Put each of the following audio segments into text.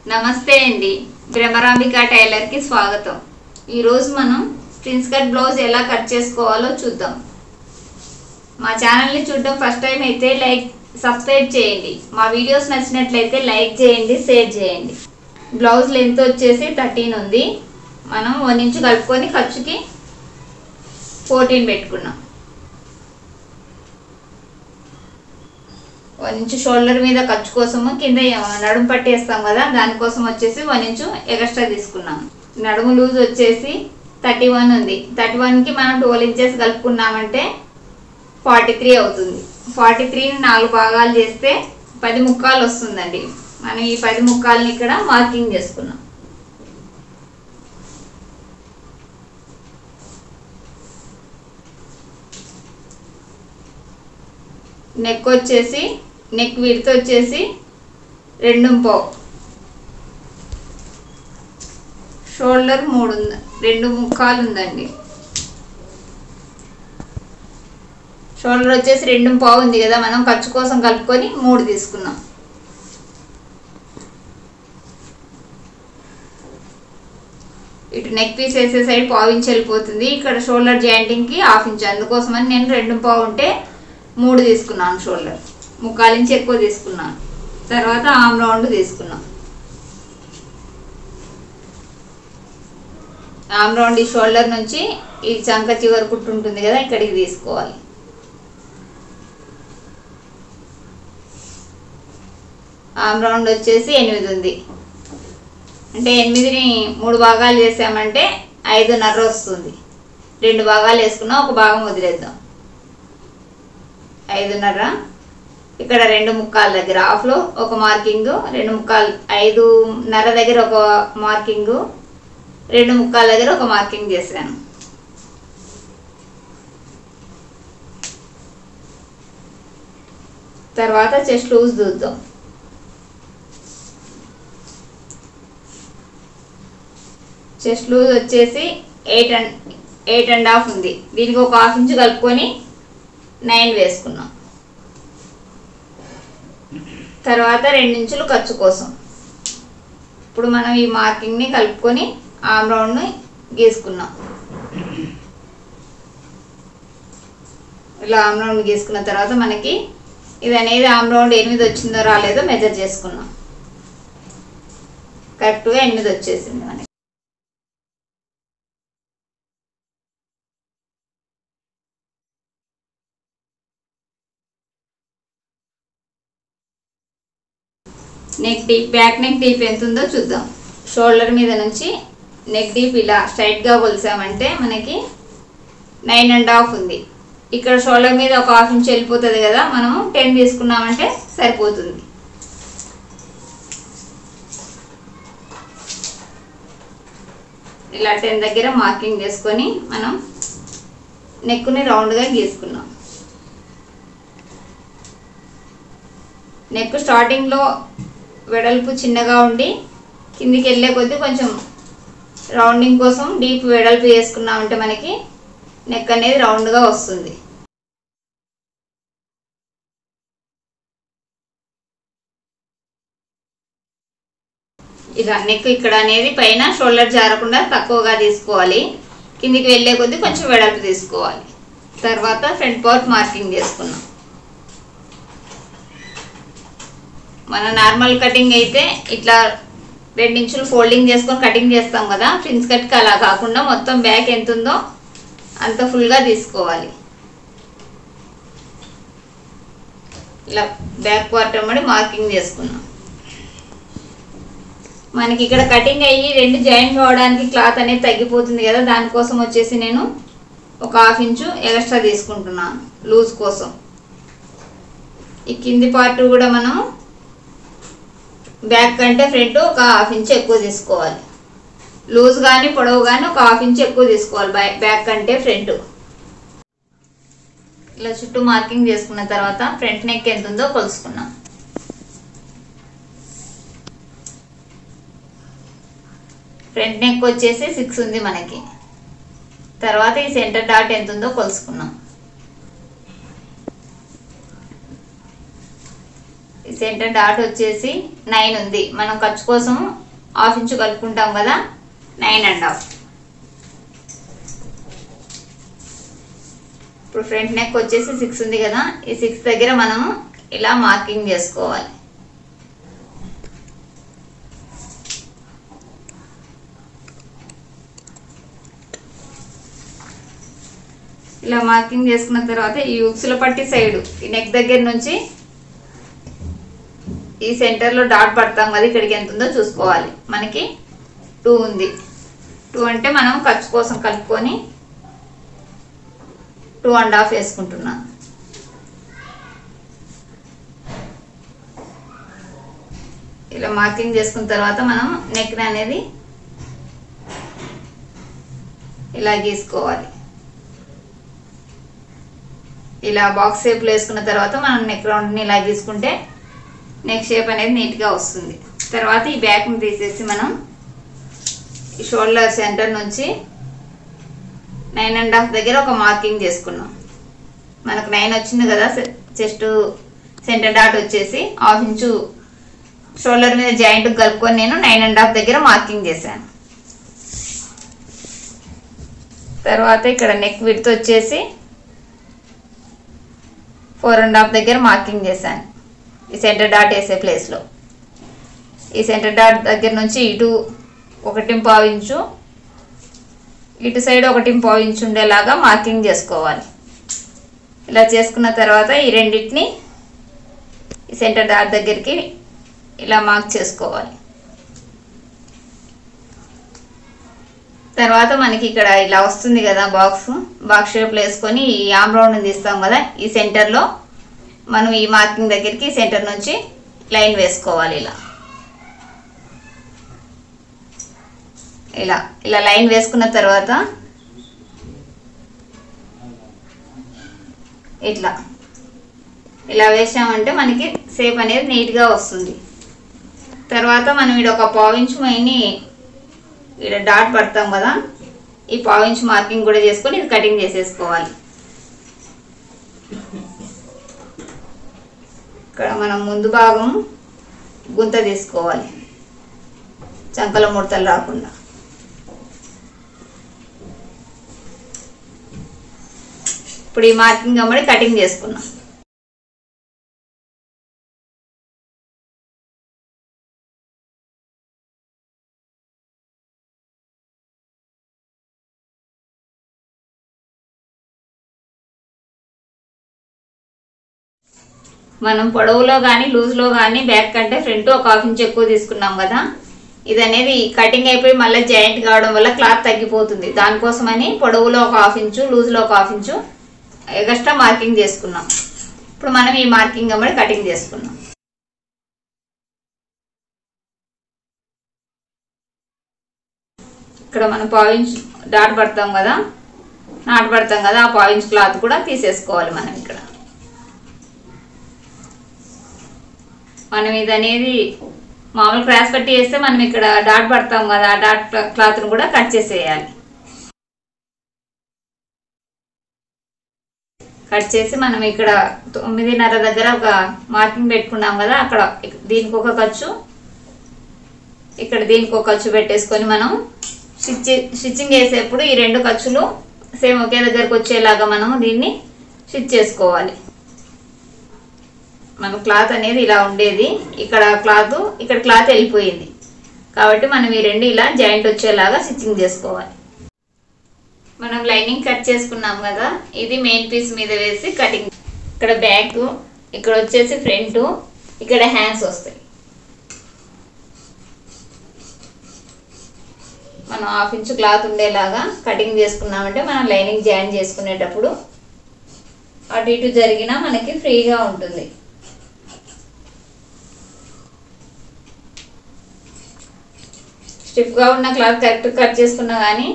నమస్తే అండి భ్రమరాంబిక టైలర్కి స్వాగతం ఈరోజు మనం ప్రిన్స్ కట్ బ్లౌజ్ ఎలా కట్ చేసుకోవాలో చూద్దాం మా ఛానల్ని చూడడం ఫస్ట్ టైం అయితే లైక్ సబ్స్క్రైబ్ చేయండి మా వీడియోస్ నచ్చినట్లయితే లైక్ చేయండి షేర్ చేయండి బ్లౌజ్ లెంత్ వచ్చేసి థర్టీన్ ఉంది మనం వన్ ఇంచు కలుపుకొని ఖర్చుకి ఫోర్టీన్ పెట్టుకున్నాం వన్ ఇంచు షోల్డర్ మీద ఖర్చు కోసము కింద నడుము పట్టేస్తాం కదా దానికోసం వచ్చేసి వన్ ఇంచు ఎక్స్ట్రా తీసుకున్నాం నడుము లూజ్ వచ్చేసి థర్టీ వన్ ఉంది థర్టీ వన్కి మనం ట్వెల్వ్ ఇంచెస్ కలుపుకున్నామంటే ఫార్టీ త్రీ అవుతుంది ఫార్టీ త్రీని నాలుగు భాగాలు చేస్తే పది ముక్కాలు వస్తుందండి మనం ఈ పది ముక్కాలని ఇక్కడ మార్కింగ్ చేసుకున్నాం నెక్ వచ్చేసి నెక్ విడత వచ్చేసి రెండు పావు షోల్డర్ మూడు ఉంది రెండు ముక్కాలు ఉందండి షోల్డర్ వచ్చేసి రెండు పావు ఉంది కదా మనం ఖర్చు కోసం కలుపుకొని మూడు తీసుకున్నాం ఇటు నెక్ పీస్ వేసే సైడ్ పావు ఇంచ్ వెళ్ళిపోతుంది ఇక్కడ షోల్డర్ జాయింటింగ్కి హాఫ్ ఇంచ్ అందుకోసమని నేను రెండు పావు ఉంటే మూడు తీసుకున్నాను షోల్డర్ ముక్కాలు ఇంచ్ ఎక్కువ తీసుకున్నాను తర్వాత ఆమ్ రౌండ్ తీసుకున్నాం ఆమ్ రౌండ్ ఈ షోల్డర్ నుంచి ఈ చంక చివరి కుట్టు ఉంటుంది కదా ఇక్కడికి తీసుకోవాలి ఆమ్ రౌండ్ వచ్చేసి ఎనిమిది ఉంది అంటే ఎనిమిదిని మూడు భాగాలు చేసామంటే ఐదున్నర వస్తుంది రెండు భాగాలు వేసుకున్నాం ఒక భాగం వదిలేద్దాం ఐదున్నర ఇక్కడ రెండు ముక్కాల దగ్గర హాఫ్లో ఒక మార్కింగ్ రెండు ముక్కాలు ఐదున్నర దగ్గర ఒక మార్కింగ్ రెండు ముక్కాల దగ్గర ఒక మార్కింగ్ చేశాను తర్వాత చెస్ట్ లూజ్ చూద్దాం చెస్ట్ లూజ్ వచ్చేసి eight and eight and half ఉంది దీనికి ఒక హాఫ్ ఇంచ్ కలుపుకొని నైన్ వేసుకున్నాం తర్వాత రెండించులు ఖర్చు కోసం ఇప్పుడు మనం ఈ మార్కింగ్ని కలుపుకొని ఆమ్ రౌండ్ని గీసుకున్నాం ఇలా ఆమ్ రౌండ్ గీసుకున్న తర్వాత మనకి ఇది అనేది ఆమ్ రౌండ్ ఎనిమిది వచ్చిందో రాలేదో మెజర్ చేసుకున్నాం కరెక్ట్గా ఎనిమిది వచ్చేసింది మనకి neck deep back neck deep ఎంత ఉందో చూద్దాం షోల్డర్ మీద నుంచి నెక్ డీప్ ఇలా స్ట్రైట్గా కొలిసామంటే మనకి నైన్ అండ్ హాఫ్ ఉంది ఇక్కడ షోల్డర్ మీద ఒక హాఫ్ ఇంచ్ వెళ్ళిపోతుంది కదా మనము టెన్ తీసుకున్నామంటే సరిపోతుంది ఇలా టెన్ దగ్గర మార్కింగ్ చేసుకొని మనం నెక్ని రౌండ్గా గీసుకున్నాం నెక్ స్టార్టింగ్లో వెడల్పు చిన్నగా ఉండి కిందికి వెళ్ళే కొద్దీ కొంచెం రౌండింగ్ కోసం డీప్ వెడల్పు వేసుకున్నామంటే మనకి నెక్ అనేది రౌండ్గా వస్తుంది ఇక నెక్ ఇక్కడ అనేది పైన షోల్డర్ జారకుండా తక్కువగా తీసుకోవాలి కిందికి వెళ్ళే కొద్దీ కొంచెం వెడల్పు తీసుకోవాలి తర్వాత ఫ్రంట్ పార్ట్ మార్కింగ్ చేసుకున్నాం మన నార్మల్ కటింగ్ అయితే ఇట్లా రెండించులు ఫోల్డింగ్ చేసుకొని కటింగ్ చేస్తాం కదా ప్రిన్స్ కట్కి అలా కాకుండా మొత్తం బ్యాక్ ఎంత ఉందో అంత ఫుల్గా తీసుకోవాలి ఇలా బ్యాక్ పార్ట్ అమ్మడి మార్కింగ్ చేసుకున్నాం మనకి ఇక్కడ కటింగ్ అయ్యి రెండు జాయిన్ కావడానికి క్లాత్ అనేది తగ్గిపోతుంది కదా దానికోసం వచ్చేసి నేను ఒక హాఫ్ ఇంచు ఎక్స్ట్రా తీసుకుంటున్నాను లూజ్ కోసం ఈ కింది పార్ట్ కూడా మనం బ్యాక్ కంటే ఫ్రంట్ ఒక హాఫ్ ఇంచ్ ఎక్కువ తీసుకోవాలి లూజ్ కానీ పొడవు కానీ ఒక హాఫ్ ఇంచ్ ఎక్కువ తీసుకోవాలి బ్యాక్ బ్యాక్ కంటే ఫ్రంట్ ఇలా చుట్టూ మార్కింగ్ చేసుకున్న తర్వాత ఫ్రంట్ నెక్ ఎంత ఉందో కొలుసుకున్నాం ఫ్రంట్ నెక్ వచ్చేసి సిక్స్ ఉంది మనకి తర్వాత ఈ సెంటర్ డాట్ ఎంత ఉందో కొలుసుకున్నాం ఈ సెంటర్ డాట్ వచ్చేసి నైన్ ఉంది మనం ఖర్చు కోసం హాఫ్ ఇంచు కలుపుకుంటాం కదా నైన్ అండ్ హాఫ్ ఇప్పుడు ఫ్రంట్ నెక్ వచ్చేసి సిక్స్ ఉంది కదా ఈ సిక్స్ దగ్గర మనము ఇలా మార్కింగ్ చేసుకోవాలి ఇలా మార్కింగ్ చేసుకున్న తర్వాత ఈ ఉక్సుల పట్టి సైడ్ ఈ నెక్ దగ్గర నుంచి ఈ సెంటర్లో డాట్ పడతాం కదా ఇక్కడికి ఎంత ఉందో చూసుకోవాలి మనకి టూ ఉంది టూ అంటే మనం ఖర్చు కోసం కలుపుకొని టూ అండ్ హాఫ్ వేసుకుంటున్నాం ఇలా మార్కింగ్ చేసుకున్న తర్వాత మనం నెక్ అనేది ఇలా గీసుకోవాలి ఇలా బాక్స్ షేప్లో వేసుకున్న తర్వాత మనం నెక్ రౌండ్ని ఇలా గీసుకుంటే నెక్ షేప్ అనేది నీట్గా వస్తుంది తర్వాత ఈ బ్యాక్ని తీసేసి మనం ఈ షోల్డర్ సెంటర్ నుంచి నైన్ అండ్ హాఫ్ దగ్గర ఒక మార్కింగ్ చేసుకున్నాం మనకు నైన్ వచ్చింది కదా చెస్ట్ సెంటర్ డాట్ వచ్చేసి హాఫ్ ఇంచు షోల్డర్ మీద జాయింట్ కలుపుకొని నేను నైన్ అండ్ హాఫ్ దగ్గర మార్కింగ్ చేశాను తర్వాత ఇక్కడ నెక్ విడ్త్ వచ్చేసి ఫోర్ అండ్ హాఫ్ దగ్గర మార్కింగ్ చేశాను ఈ సెంటర్ డాట్ వేసే ప్లేస్లో ఈ సెంటర్ డాట్ దగ్గర నుంచి ఇటు ఒకటి పావు ఇంచు ఇటు సైడ్ ఒకటి పావు ఇంచు ఉండేలాగా మార్కింగ్ చేసుకోవాలి ఇలా చేసుకున్న తర్వాత ఈ రెండింటిని ఈ సెంటర్ డాట్ దగ్గరికి ఇలా మార్క్ చేసుకోవాలి తర్వాత మనకి ఇక్కడ ఇలా వస్తుంది కదా బాక్స్ బాక్స్ షేప్లో వేసుకొని ఈ ఆమ్ రౌండ్ తీస్తాం కదా ఈ సెంటర్లో మనం ఈ మార్కింగ్ దగ్గరికి సెంటర్ నుంచి లైన్ వేసుకోవాలి ఇలా ఇలా ఇలా లైన్ వేసుకున్న తర్వాత ఇట్లా ఇలా వేసామంటే మనకి సేప్ అనేది నీట్గా వస్తుంది తర్వాత మనం ఇక్కడ ఒక పావించు మైని ఇక్కడ డాట్ పడతాం కదా ఈ పావించు మార్కింగ్ కూడా చేసుకొని ఇది కటింగ్ చేసేసుకోవాలి ఇక్కడ మనం ముందు భాగం గుంత తీసుకోవాలి చంకల ముడతలు రాకుండా ఇప్పుడు ఈ మార్కింగ్ అమ్మడి కటింగ్ చేసుకున్నాం మనం పొడవులో కానీ లూజ్లో కానీ బ్యాక్ కంటే ఫ్రంట్ ఒక హాఫ్ ఇంచ్ ఎక్కువ తీసుకున్నాం కదా ఇది అనేది కటింగ్ అయిపోయి మళ్ళీ జాయింట్ కావడం వల్ల క్లాత్ తగ్గిపోతుంది దానికోసమని పొడవులో ఒక హాఫ్ ఇంచు లూజ్లో ఒక హాఫ్ ఇంచు ఎగస్ట్రా మార్కింగ్ చేసుకున్నాం ఇప్పుడు మనం ఈ మార్కింగ్ అమ్మడి కటింగ్ చేసుకున్నాం ఇక్కడ మనం పావించ్ డాట్ పడతాం కదా నాటు పడతాం కదా ఆ పావించ్ క్లాత్ కూడా తీసేసుకోవాలి మనం ఇక్కడ మనం ఇది అనేది మామూలు క్రాస్ పట్టి వేస్తే మనం ఇక్కడ డాట్ పడతాం కదా ఆ డాట్ క్లాత్ను కూడా కట్ చేసేయాలి కట్ చేసి మనం ఇక్కడ తొమ్మిదిన్నర దగ్గర ఒక మార్కింగ్ పెట్టుకున్నాం కదా అక్కడ దీనికి ఒక ఖర్చు ఇక్కడ దీనికి ఒక ఖర్చు పెట్టేసుకొని మనం స్టిచ్ స్టిచ్చింగ్ వేసేప్పుడు ఈ రెండు ఖర్చులు సేమ్ ఒకే దగ్గరకు వచ్చేలాగా మనం దీన్ని స్టిచ్ చేసుకోవాలి మన క్లాత్ అనేది ఇలా ఉండేది ఇక్కడ క్లాత్ ఇక్కడ క్లాత్ వెళ్ళిపోయింది కాబట్టి మనం ఈ రెండు ఇలా జాయింట్ వచ్చేలాగా స్టిచ్చింగ్ చేసుకోవాలి మనం లైనింగ్ కట్ చేసుకున్నాం కదా ఇది మెయిన్ పీస్ మీద వేసి కటింగ్ ఇక్కడ బ్యాక్ ఇక్కడ వచ్చేసి ఫ్రంట్ ఇక్కడ హ్యాండ్స్ వస్తాయి మనం హాఫ్ ఇంచ్ క్లాత్ ఉండేలాగా కటింగ్ చేసుకున్నామంటే మనం లైనింగ్ జాయిన్ చేసుకునేటప్పుడు అటు ఇటు జరిగినా మనకి ఫ్రీగా ఉంటుంది స్టిఫ్గా ఉన్న క్లాత్ కరెక్ట్ కట్ చేసుకున్నా కానీ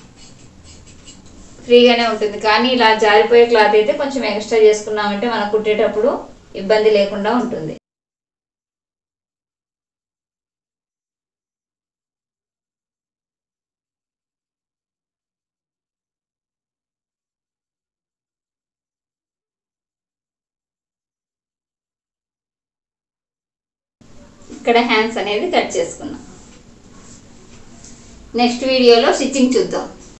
ఫ్రీగానే ఉంటుంది కానీ ఇలా జారిపోయే క్లాత్ అయితే కొంచెం ఎక్స్ట్రా చేసుకున్నామంటే మనం కుట్టేటప్పుడు ఇబ్బంది లేకుండా ఉంటుంది ఇక్కడ హ్యాండ్స్ అనేది కట్ చేసుకున్నాం నెక్స్ట్ వీడియోలో స్టిచ్చింగ్ చూద్దాం